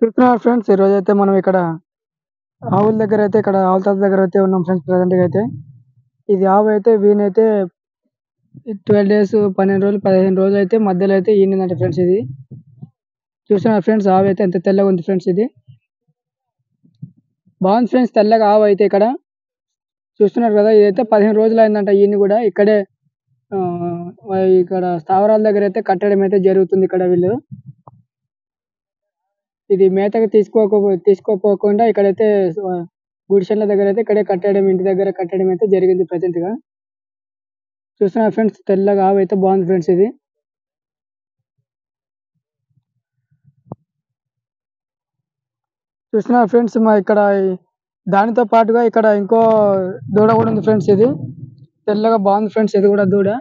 చూస్తున్నారు ఫ్రెండ్స్ ఈ రోజు అయితే మనం ఇక్కడ ఆవుల దగ్గర అయితే ఇక్కడ ఆవుల తాత దగ్గర అయితే ఉన్నాం ఫ్రెండ్స్ ప్రజెంట్ గా అయితే ఇది ఆవు అయితే వీనైతే ట్వెల్వ్ డేస్ పన్నెండు రోజులు పదిహేను రోజులు అయితే మధ్యలో అయితే ఈనిందంట ఫ్రెండ్స్ ఇది చూస్తున్నారు ఫ్రెండ్స్ ఆవు అయితే ఎంత తెల్లగా ఉంది ఫ్రెండ్స్ ఇది బాగుంది ఫ్రెండ్స్ తెల్లగా ఆవు అయితే ఇక్కడ చూస్తున్నారు కదా ఇదైతే పదిహేను రోజులు అయిందంట ఈయన కూడా ఇక్కడే ఆ, ఇక్కడ స్థావరాల దగ్గర అయితే కట్టడం అయితే జరుగుతుంది ఇక్కడ వీళ్ళు ఇది మేతకు తీసుకోక తీసుకోపోకుండా ఇక్కడైతే ఆ, గుడిసెల దగ్గర అయితే ఇక్కడే కట్టడం ఇంటి దగ్గర కట్టడం అయితే జరిగింది ప్రజెంట్ గా చూస్తున్నారు ఫ్రెండ్స్ తెల్లగా ఆవు అయితే బాగుంది ఫ్రెండ్స్ ఇది చూస్తున్నారు ఫ్రెండ్స్ మా ఇక్కడ ఈ- దానితో పాటుగా ఇక్కడ ఇంకో దూడ కూడా ఉంది ఫ్రెండ్స్ ఇది తెల్లగా బాగుంది ఫ్రెండ్స్ ఇది కూడా దూడ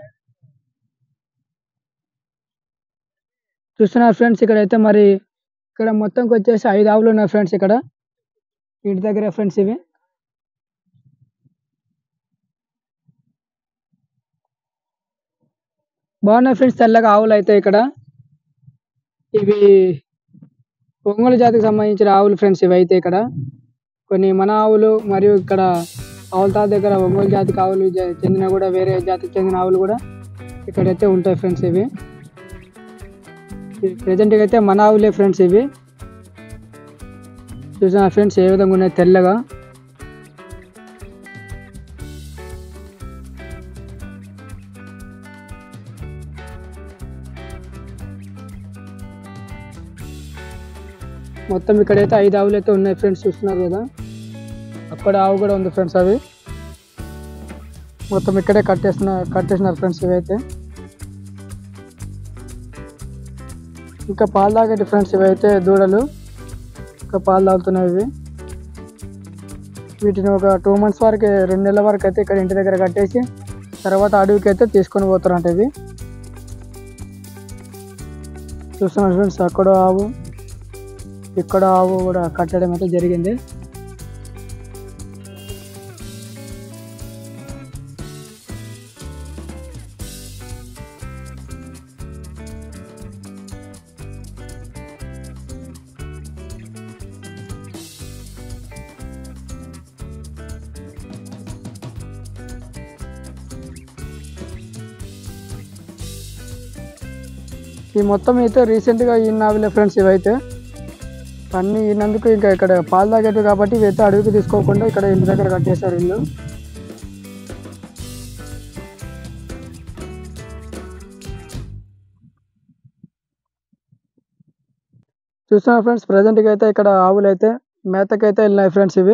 చూస్తున్నారు ఫ్రెండ్స్ ఇక్కడ అయితే మరి ఇక్కడ మొత్తంకి వచ్చేసి ఐదు ఆవులు ఉన్నాయి ఫ్రెండ్స్ ఇక్కడ ఇంటి దగ్గర ఫ్రెండ్స్ ఇవి బాగున్నాయి ఫ్రెండ్స్ తెల్లగా ఆవులు అయితే ఇక్కడ ఇవి ఒంగోలు జాతికి సంబంధించిన ఆవులు ఫ్రెండ్స్ ఇవి అయితే ఇక్కడ కొన్ని మన ఆవులు మరియు ఇక్కడ ఆవుల తాత దగ్గర ఒంగోలు జాతికి ఆవులు జ- చెందిన కూడా వేరే జాతికి చెందిన ఆవులు కూడా ఇక్కడైతే ఉంటాయి ఫ్రెండ్స్ ఇవి ప్రెజెంట్ అయితే మన ఆవులే ఫ్రెండ్స్ ఇవి చూసిన ఫ్రెండ్స్ ఏ విధంగా ఉన్నాయి తెల్లగా మొత్తం ఇక్కడైతే ఐదు ఆవులు అయితే ఉన్నాయి ఫ్రెండ్స్ చూస్తున్నారు కదా అక్కడ ఆవు కూడా ఉంది ఫ్రెండ్స్ అవి మొత్తం ఇక్కడే కట్టేసిన కట్టేసినారు ఫ్రెండ్స్ ఇవైతే ఇంకా పాలు తాగేటి ఫ్రెండ్స్ ఇవైతే దూడలు ఇంకా పాలు తాగుతున్నాయి ఇవి వీటిని ఒక టూ మంత్స్ వరకు రెండు నెలల వరకు అయితే ఇక్కడ ఇంటి దగ్గర కట్టేసి తర్వాత అడవికి అయితే తీసుకొని పోతారంట ఇవి చూస్తున్నారు ఫ్రెండ్స్ అక్కడ ఆవు ఇక్కడ ఆవు కూడా కట్టడం అయితే జరిగింది ఈ మొత్తం అయితే రీసెంట్ గా ఈయన ఆవిలే ఫ్రెండ్స్ ఇవైతే అన్ని ఈయనందుకు ఇంకా ఇక్కడ పాలు తాగేటివి కాబట్టి ఇవైతే అడవికి తీసుకోకుండా ఇక్కడ ఇంటి దగ్గర కట్టేశారు వీళ్ళు చూస్తున్నారు ఫ్రెండ్స్ ప్రజెంట్ గా అయితే ఇక్కడ ఆవులు అయితే మేతకైతే వెళ్ళినాయి ఫ్రెండ్స్ ఇవి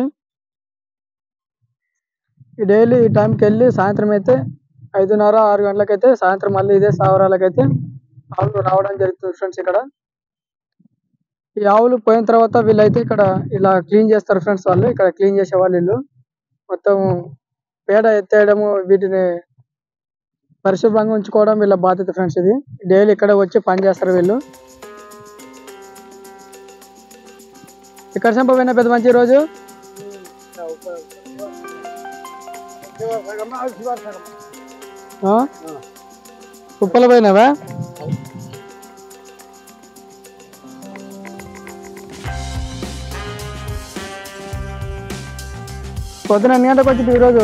డైలీ ఈ టైంకి వెళ్ళి సాయంత్రం అయితే ఐదున్నర ఆరు గంటలకైతే సాయంత్రం మళ్ళీ ఇదే సావరాలకైతే ఆవులు రావడం జరుగుతుంది ఫ్రెండ్స్ ఇక్కడ ఈ ఆవులు పోయిన తర్వాత వీళ్ళైతే ఇక్కడ ఇలా క్లీన్ చేస్తారు ఫ్రెండ్స్ వాళ్ళు ఇక్కడ క్లీన్ చేసే వాళ్ళు వీళ్ళు మొత్తం పేడ ఎత్తేయడము వీటిని పరిశుభ్రంగా ఉంచుకోవడం వీళ్ళ బాధ్యత ఫ్రెండ్స్ ఇది డైలీ ఇక్కడ వచ్చి పని చేస్తారు వీళ్ళు ఇక్కడ సంపమైన పెద్ద మంచి రోజు ఆ? కుప్పల పోయినావా పొద్దున ఎన్ని గంటలకు వచ్చింది ఈరోజు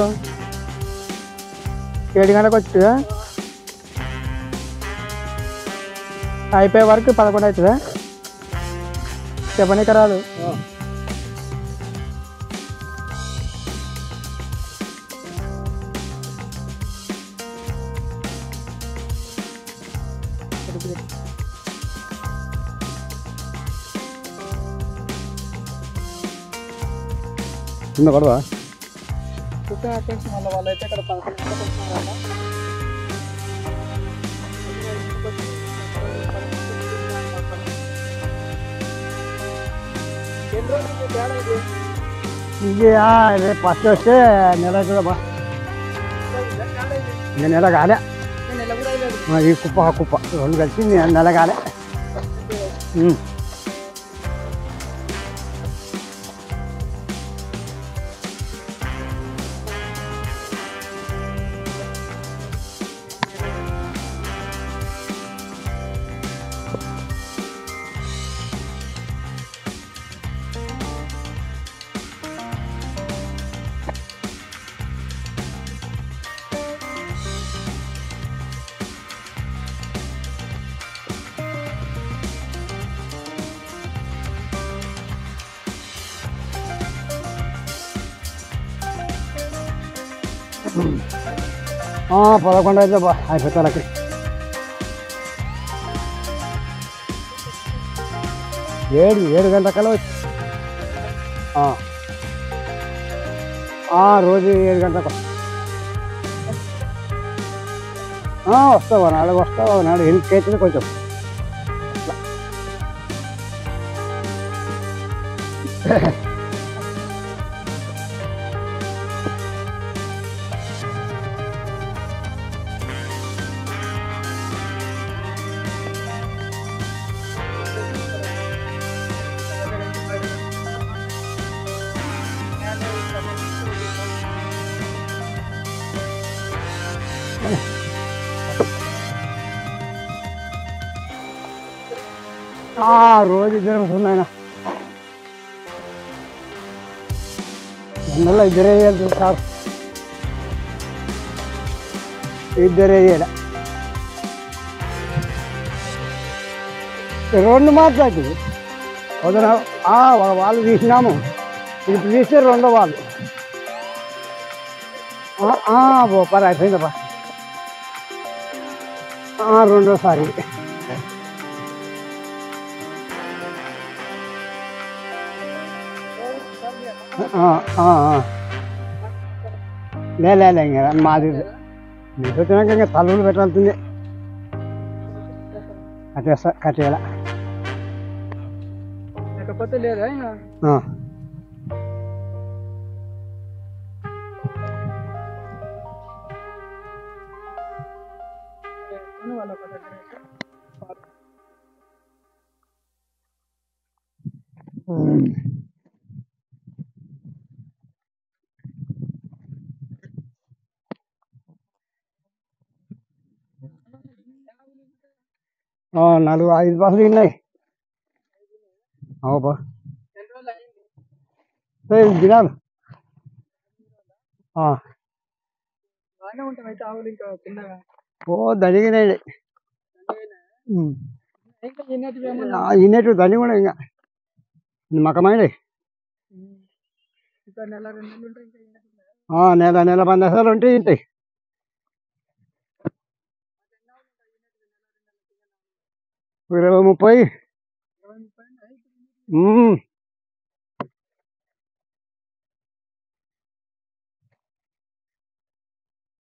ఏడు గంటలకు వచ్చిందా అయిపోయే వరకు పదకొండు అవుతుందా చెప్పనీకి రాదు చిన్న గొడవ చూస్తున్నారు ఫ్రెండ్స్ మళ్ళీ వాళ్ళైతే ఇక్కడ పదకొండు గంటలకు వచ్చినారట ఎన్ని రోజులు తేడా ఇది? ఇది రేపు ఫస్ట్ వస్తే నెల అవుతుందా బా ఇంకా నెల కాలే నేను నెల కూడా అయ్యలేదు. ఆ, ఈ కుప్ప ఆ కుప్ప రెండు కలిసి నె- నెల కాలే ఉమ్. ఆ, పదకొండు అయితే బా అయిపోతాలకి ఏడు ఏడు గంటలకల్లా వచ్చి ఆ. ఆ, రోజు ఏడు గంటలకు ఆ, వస్తావా నాడు వస్తావా నాడు ఎన్నికైతుంది కొంచెం ఆ, రోజు ఇద్దరు వస్తున్నాయన ఎండలో ఇద్దరే వేయాలి సార్ ఇద్దరే వేయాలి రెండు మాట్లాడుతుంది వదిన ఆ, ఒక వాళ్ళు తీసినాము ఇప్పుడు తీస్తే రెండో వాళ్ళు ఆ, ఆ, ఓ పని అయిపోయిందబ్బా ఆ, రెండోసారి ఆ, ఆ, ఆ. లే లే, లే ఇంకా మాది మీకు వచ్చినాక ఇంకా తలుపులు పెట్టాల్సిందే కట్టేస్తా కట్టేయాల లేకపోతే లేదా ఇంకా ఆ. వాళ్ళ ఒక దగ్గర అయితే ఉమ్. ఆ, నాలుగు ఐదు బస్సులు ఉన్నాయి అవు బా ఎన్ని రోజులు అయింది ఏయ్, దినాలు ఆ. బాగానే ఉంటాం అయితే ఆవులు ఇంకా చిన్నగా ఓ దండిగినాయి ఉమ్. ఇంకా ఎన్నటివి ఏమన్నా ఆ, ఇన్నట్టు దండి కూడా ఇంకా మకమైనవి ఇంకా నెల రెండు నెలలు ఉంటాయి ఇంకా ఎన్నటివి ఉన్నాయా? ఆ, నెల నెల పందేసాలు ఉంటాయి ఇంటాయి ఇరవై ముప్పై ఇరవై ముప్పై ఉన్నాయి. ఉమ్.